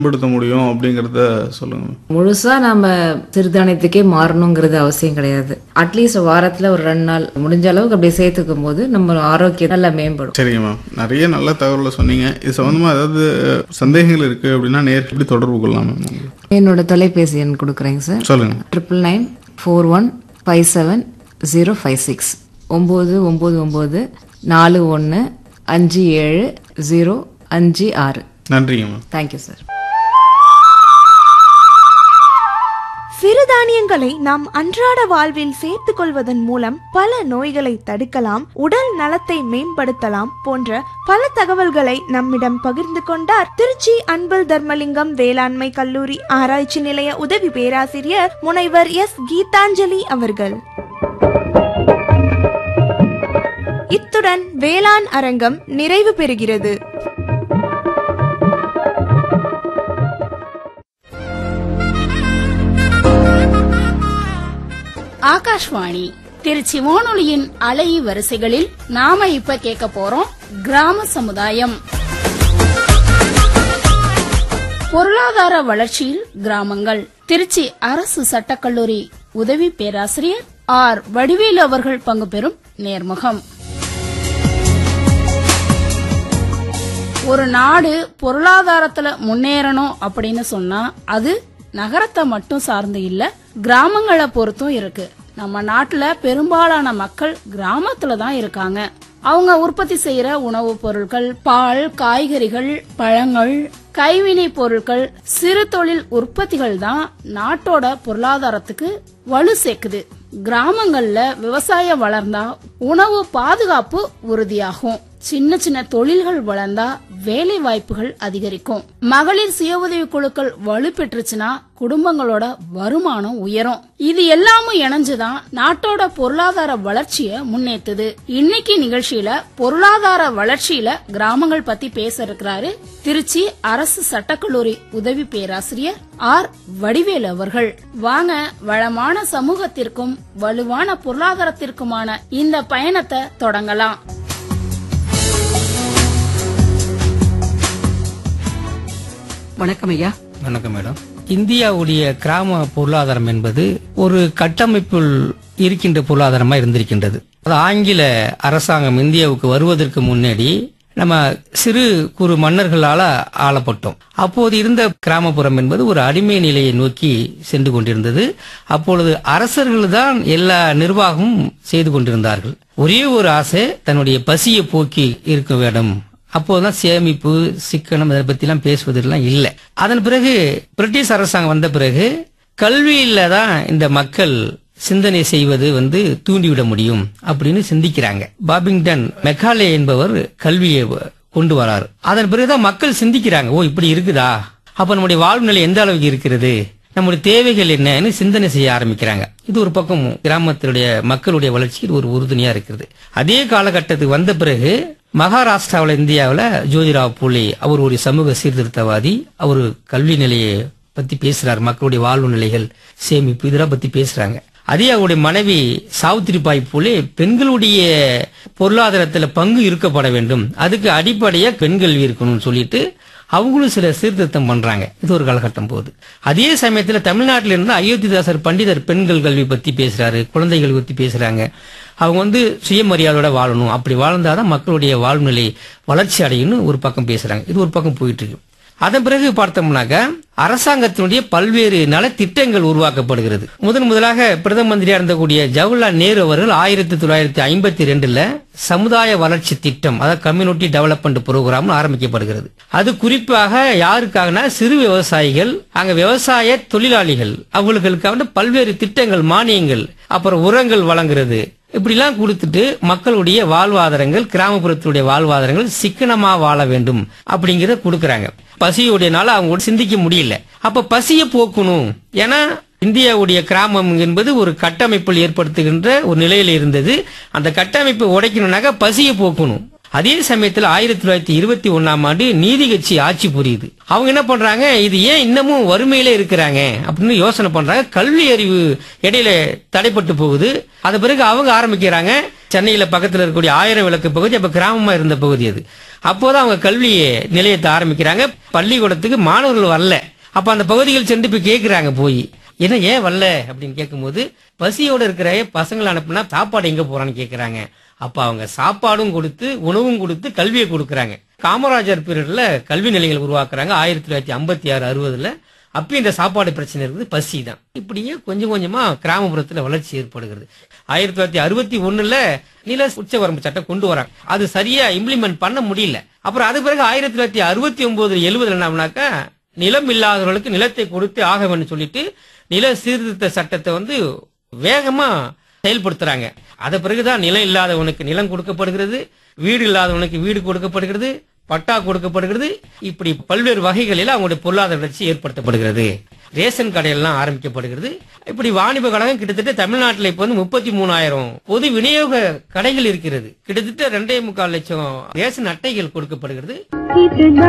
மேம்படுத்த முடியும் அப்படிங்கிறத சொல்லுங்க முழுசா நம்ம சிறுதானியத்துக்கே மாறணுங்கிறது அவசியம் கிடையாது அட்லீஸ்ட் வாரத்துல ஒரு ரெண்டு நாள் முடிஞ்ச அளவுக்கு அப்படியே சேர்த்துக்கும் போது நம்ம ஆரோக்கியம் நல்லா மேம்படும் சரிங்க மேம் நிறைய நல்ல தகவலை சொன்னீங்க இது சம்மந்தமாக ஏதாவது சந்தேகங்கள் இருக்குது அப்படின்னா நேர் எப்படி தொடர்பு கொள்ளலாம் மேம் உங்களுக்கு என்னோட தொலைபேசி எண் கொடுக்குறேங்க சார் சொல்லுங்க triple nine four one five seven zero five six ஒம்பது ஒம்பது ஒம்பது நாலு ஒன்று அஞ்சு ஏழு ஜீரோ அஞ்சு ஆறு நன்றிங்க மேம் தேங்க்யூ சார் சிறுதானியங்களை நாம் அன்றாட வாழ்வில் சேர்த்துக் கொள்வதன் மூலம் பல நோய்களை தடுக்கலாம் உடல் நலத்தை மேம்படுத்தலாம் போன்ற பல தகவல்களை நம்மிடம் பகிர்ந்து கொண்டார் திருச்சி அன்பல் தர்மலிங்கம் வேளாண்மை கல்லூரி ஆராய்ச்சி நிலைய உதவி பேராசிரியர் முனைவர் எஸ் கீதாஞ்சலி அவர்கள் இத்துடன் வேளாண் அரங்கம் நிறைவு பெறுகிறது ஆகாஷ்வாணி திருச்சி வானொலியின் அலை வரிசைகளில் நாம இப்ப கேட்க போறோம் கிராம சமுதாயம் பொருளாதார வளர்ச்சியில் கிராமங்கள் திருச்சி அரசு சட்டக்கல்லூரி உதவி பேராசிரியர் ஆர் வடிவேலு அவர்கள் பங்கு பெறும் நேர்முகம் ஒரு நாடு பொருளாதாரத்துல முன்னேறணும் அப்படின்னு சொன்னா அது நகரத்தை மட்டும் சார்ந்து இல்ல கிராமங்களை பொறுத்தும் இருக்கு நம்ம நாட்டுல பெரும்பாலான மக்கள் கிராமத்துல தான் இருக்காங்க அவங்க உற்பத்தி செய்யற உணவுப் பொருட்கள் பால் காய்கறிகள் பழங்கள் கைவினை பொருட்கள் சிறு தொழில் உற்பத்திகள் தான் நாட்டோட பொருளாதாரத்துக்கு வலு சேர்க்குது கிராமங்கள்ல விவசாயம் வளர்ந்தா உணவு பாதுகாப்பு உறுதியாகும் சின்ன சின்ன தொழில்கள் வளர்ந்தா வேலை வாய்ப்புகள் அதிகரிக்கும் மகளிர் சுய உதவி குழுக்கள் வலுப்பெற்றுச்சுன்னா குடும்பங்களோட வருமானம் உயரும் இது எல்லாமும் இணைஞ்சுதான் நாட்டோட பொருளாதார வளர்ச்சிய முன்னேத்துது இன்னைக்கு நிகழ்ச்சியில பொருளாதார வளர்ச்சியில கிராமங்கள் பத்தி பேச இருக்கிறாரு திருச்சி அரசு சட்டக்கல்லூரி உதவி பேராசிரியர் ஆர் வடிவேலு அவர்கள் வாங்க வளமான சமூகத்திற்கும் வலுவான பொருளாதாரத்திற்குமான இந்த பயணத்தை தொடங்கலாம் வணக்கம் ஐயா வணக்கம் மேடம் இந்தியாவுடைய கிராம பொருளாதாரம் என்பது ஒரு கட்டமைப்பில் இருக்கின்ற பொருளாதாரமா இருந்திருக்கின்றது அது ஆங்கில அரசாங்கம் இந்தியாவுக்கு வருவதற்கு முன்னாடி நம்ம சிறு குறு மன்னர்களால ஆளப்பட்டோம் அப்போது இருந்த கிராமப்புறம் என்பது ஒரு அடிமை நிலையை நோக்கி சென்று கொண்டிருந்தது அப்பொழுது அரசர்கள் தான் எல்லா நிர்வாகமும் செய்து கொண்டிருந்தார்கள் ஒரே ஒரு ஆசை தன்னுடைய பசியை போக்கி இருக்க வேண்டும் அப்போதான் சேமிப்பு சிக்கனம் இதை பத்திலாம் பேசுவதெல்லாம் இல்லை அதன் பிறகு பிரிட்டிஷ் அரசாங்கம் வந்த பிறகு கல்வியில தான் இந்த மக்கள் சிந்தனை செய்வது வந்து தூண்டிவிட முடியும் அப்படின்னு சிந்திக்கிறாங்க பாபிங்டன் மெக்காலே என்பவர் கல்வியை கொண்டு வராரு அதன் பிறகுதான் மக்கள் சிந்திக்கிறாங்க ஓ இப்படி இருக்குதா அப்ப நம்முடைய வாழ்வு நிலை எந்த அளவுக்கு இருக்கிறது நம்முடைய தேவைகள் என்னன்னு சிந்தனை செய்ய ஆரம்பிக்கிறாங்க இது ஒரு பக்கம் கிராமத்தினுடைய மக்களுடைய வளர்ச்சிக்கு ஒரு உறுதுணையா இருக்கிறது அதே காலகட்டத்துக்கு வந்த பிறகு மகாராஷ்டிராவில் இந்தியாவில் ஜோதிராவ் பூலே அவர் ஒரு சமூக சீர்திருத்தவாதி அவர் கல்வி நிலையை பத்தி பேசுறாரு மக்களுடைய வாழ்வு நிலைகள் சேமிப்பு இதெல்லாம் பத்தி பேசுறாங்க அதே அவருடைய மனைவி சாவித்திரிபாய் பூலே பெண்களுடைய பொருளாதாரத்துல பங்கு இருக்கப்பட வேண்டும் அதுக்கு அடிப்படையா பெண் கல்வி இருக்கணும்னு சொல்லிட்டு அவங்களும் சில சீர்திருத்தம் பண்றாங்க இது ஒரு காலகட்டம் போகுது அதே சமயத்துல தமிழ்நாட்டில இருந்து அயோத்திதாசர் பண்டிதர் பெண்கள் கல்வி பத்தி பேசுறாரு குழந்தைகள் பத்தி பேசுறாங்க அவங்க வந்து சுயமரியாதையோட வாழணும் அப்படி வாழ்ந்தாதான் மக்களுடைய வாழ்நிலை வளர்ச்சி அடையும்னு ஒரு பக்கம் பேசுறாங்க இது ஒரு பக்கம் போயிட்டு இருக்கு அதன் பிறகு பார்த்தோம்னாக்க அரசாங்கத்தினுடைய பல்வேறு நலத்திட்டங்கள் உருவாக்கப்படுகிறது முதன் முதலாக பிரதம மந்திரியா இருந்தக்கூடிய ஜவஹர்லால் நேரு அவர்கள் ஆயிரத்தி தொள்ளாயிரத்தி ஐம்பத்தி ரெண்டுல சமுதாய வளர்ச்சி திட்டம் அதாவது கம்யூனிட்டி டெவலப்மெண்ட் ப்ரோக்ராம் ஆரம்பிக்கப்படுகிறது அது குறிப்பாக யாருக்காகனா சிறு விவசாயிகள் அங்க விவசாய தொழிலாளிகள் அவங்களுக்காக பல்வேறு திட்டங்கள் மானியங்கள் அப்புறம் உரங்கள் வழங்குறது இப்படிலாம் கொடுத்துட்டு மக்களுடைய வாழ்வாதாரங்கள் கிராமப்புறத்துடைய வாழ்வாதாரங்கள் சிக்கனமா வாழ வேண்டும் அப்படிங்கறத கொடுக்கறாங்க பசியுடையனால அவங்க கூட சிந்திக்க முடியல அப்ப பசியை போக்கணும் ஏன்னா இந்தியாவுடைய கிராமம் என்பது ஒரு கட்டமைப்பில் ஏற்படுத்துகின்ற ஒரு நிலையில இருந்தது அந்த கட்டமைப்பை உடைக்கணும்னாக்க பசியை போக்கணும் அதே சமயத்துல ஆயிரத்தி தொள்ளாயிரத்தி இருபத்தி ஒன்னாம் ஆண்டு நீதி கட்சி ஆட்சி புரியுது அவங்க என்ன பண்றாங்க இது ஏன் இன்னமும் வறுமையில இருக்கிறாங்க அப்படின்னு யோசனை பண்றாங்க கல்வி அறிவு இடையில தடைப்பட்டு போகுது அது பிறகு அவங்க ஆரம்பிக்கிறாங்க சென்னையில பக்கத்துல இருக்கக்கூடிய ஆயிரம் விளக்கு பகுதி அப்ப கிராமமா இருந்த பகுதி அது அப்போதான் அவங்க கல்வி நிலையத்தை ஆரம்பிக்கிறாங்க பள்ளிக்கூடத்துக்கு மாணவர்கள் வரல அப்ப அந்த பகுதிகள் சென்று போய் கேக்குறாங்க போய் என்ன ஏன் வரல அப்படின்னு கேட்கும்போது பசியோட இருக்கிற பசங்களை அனுப்புனா சாப்பாடு எங்க போறான்னு கேக்குறாங்க அப்ப அவங்க சாப்பாடும் கொடுத்து உணவும் கொடுத்து கல்வியை கொடுக்கறாங்க காமராஜர் பீரியட்ல கல்வி நிலையங்கள் உருவாக்குறாங்க ஆயிரத்தி தொள்ளாயிரத்தி ஐம்பத்தி ஆறு அறுபதுல அப்பயும் இந்த சாப்பாடு பிரச்சனை இருக்குது பசி தான் இப்படியே கொஞ்சம் கொஞ்சமா கிராமப்புறத்துல வளர்ச்சி ஏற்படுகிறது ஆயிரத்தி தொள்ளாயிரத்தி அறுபத்தி ஒண்ணுல நில உச்சவரம்பு சட்டம் கொண்டு வராங்க அது சரியா இம்ப்ளிமெண்ட் பண்ண முடியல அப்புறம் அது பிறகு ஆயிரத்தி தொள்ளாயிரத்தி அறுபத்தி ஒன்பது எழுபதுல என்னன்னாக்கா நிலம் இல்லாதவர்களுக்கு நிலத்தை கொடுத்து ஆக வேண்டும் சொல்லிட்டு நில சீர்திருத்த சட்டத்தை வந்து வேகமா செயல்படுத்துறாங்க அத பிறகுதான் நிலம் இல்லாதவனுக்கு நிலம் கொடுக்கப்படுகிறது வீடு இல்லாதவனுக்கு வீடு கொடுக்கப்படுகிறது பட்டா கொடுக்கப்படுகிறது இப்படி பல்வேறு வகைகளில் அவங்களுடைய பொருளாதார வளர்ச்சி ஏற்படுத்தப்படுகிறது ரேஷன் கடையெல்லாம் ஆரம்பிக்கப்படுகிறது இப்படி வாணிப கழகம் கிட்டத்தட்ட தமிழ்நாட்டில் இப்ப வந்து முப்பத்தி மூணாயிரம் பொது விநியோக கடைகள் இருக்கிறது கிட்டத்தட்ட ரெண்டே முக்கால் லட்சம் ரேஷன் அட்டைகள் கொடுக்கப்படுகிறது कितना